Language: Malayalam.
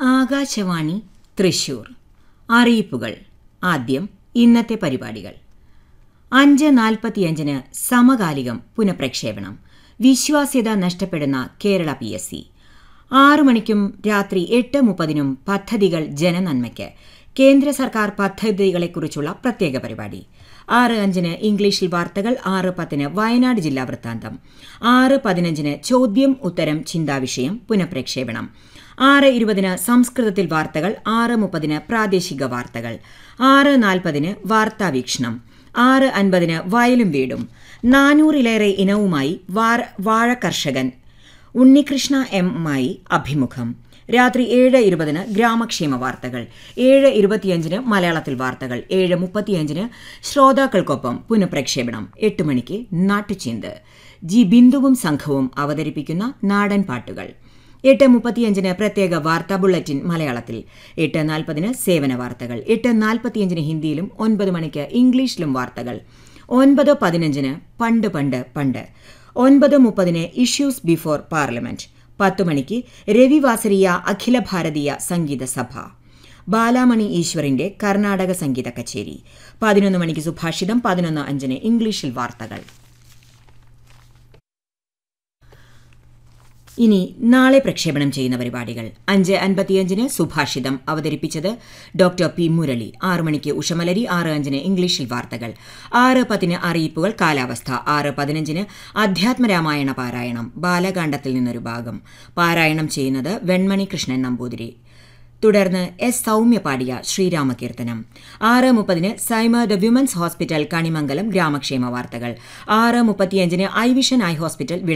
ആകാശവാണി തൃശൂർ അറിയിപ്പുകൾ ആദ്യം ഇന്നത്തെ പരിപാടികൾ അഞ്ച് നാൽപ്പത്തിയഞ്ചിന് സമകാലികം പുനഃപ്രക്ഷേപണം വിശ്വാസ്യത നഷ്ടപ്പെടുന്ന കേരള പി എസ് സി ആറു മണിക്കും രാത്രി എട്ട് മുപ്പതിനും പദ്ധതികൾ ജനനന്മയ്ക്ക് കേന്ദ്ര സർക്കാർ പദ്ധതികളെക്കുറിച്ചുള്ള പ്രത്യേക പരിപാടി ആറ് അഞ്ചിന് ഇംഗ്ലീഷിൽ വാർത്തകൾ ആറ് പത്തിന് വയനാട് ജില്ലാ വൃത്താന്തം ആറ് പതിനഞ്ചിന് ചോദ്യം ഉത്തരം ചിന്താവിഷയം പുനഃപ്രക്ഷേപണം ആറ് ഇരുപതിന് സംസ്കൃതത്തിൽ വാർത്തകൾ ആറ് മുപ്പതിന് പ്രാദേശിക വാർത്തകൾ ആറ് നാൽപ്പതിന് വാർത്താവീക്ഷണം ആറ് അൻപതിന് വയലും വീടും നാനൂറിലേറെ ഇനവുമായി വാഴ കർഷകൻ ഉണ്ണികൃഷ്ണ എം മായി അഭിമുഖം രാത്രി ഏഴ് ഇരുപതിന് ഗ്രാമക്ഷേമ വാർത്തകൾ ഏഴ് ഇരുപത്തിയഞ്ചിന് മലയാളത്തിൽ വാർത്തകൾ ഏഴ് മുപ്പത്തിയഞ്ചിന് ശ്രോതാക്കൾക്കൊപ്പം പുനഃപ്രക്ഷേപണം എട്ട് മണിക്ക് നാട്ടുചീന്ത് ജി ബിന്ദുവും സംഘവും അവതരിപ്പിക്കുന്ന നാടൻ പാട്ടുകൾ എട്ട് മുപ്പത്തിയഞ്ചിന് പ്രത്യേക വാർത്താ ബുള്ളറ്റിൻ മലയാളത്തിൽ എട്ട് നാൽപ്പതിന് സേവന വാർത്തകൾ എട്ട് നാൽപ്പത്തിയഞ്ചിന് ഹിന്ദിയിലും ഒൻപത് മണിക്ക് ഇംഗ്ലീഷിലും വാർത്തകൾ ഒൻപത് പതിനഞ്ചിന് പണ്ട് പണ്ട് പണ്ട് ഒൻപത് മുപ്പതിന് ഇഷ്യൂസ് ബിഫോർ പാർലമെന്റ് പത്ത് മണിക്ക് രവിവാസരിയ അഖില ഭാരതീയ സംഗീത സഭ ബാലാമണി ഈശ്വറിന്റെ കർണാടക സംഗീത കച്ചേരി പതിനൊന്ന് മണിക്ക് സുഭാഷിതം പതിനൊന്ന് അഞ്ചിന് ഇംഗ്ലീഷിൽ വാർത്തകൾ ഇനി നാളെ പ്രക്ഷേപണം ചെയ്യുന്ന പരിപാടികൾ അഞ്ച് അൻപത്തിയഞ്ചിന് സുഭാഷിതം അവതരിപ്പിച്ചത് ഡോക്ടർ പി മുരളി ആറ് മണിക്ക് ഉഷമലരി ആറ് അഞ്ചിന് ഇംഗ്ലീഷിൽ വാർത്തകൾ ആറ് പത്തിന് അറിയിപ്പുകൾ കാലാവസ്ഥ ആറ് പതിനഞ്ചിന് അധ്യാത്മരാമായണ പാരായണം ബാലകാണ്ഡത്തിൽ നിന്നൊരു ഭാഗം പാരായണം ചെയ്യുന്നത് വെൺമണി കൃഷ്ണൻ നമ്പൂതിരി തുടർന്ന് എസ് സൗമ്യ പാടിയ ശ്രീരാമകീർത്തനം ആറ് മുപ്പതിന് Saima the women's hospital Kanimangalam ഗ്രാമക്ഷേമ വാർത്തകൾ ആറ് മുപ്പത്തിയഞ്ചിന് ഐ വിഷൻ ഐ ഹോസ്പിറ്റൽ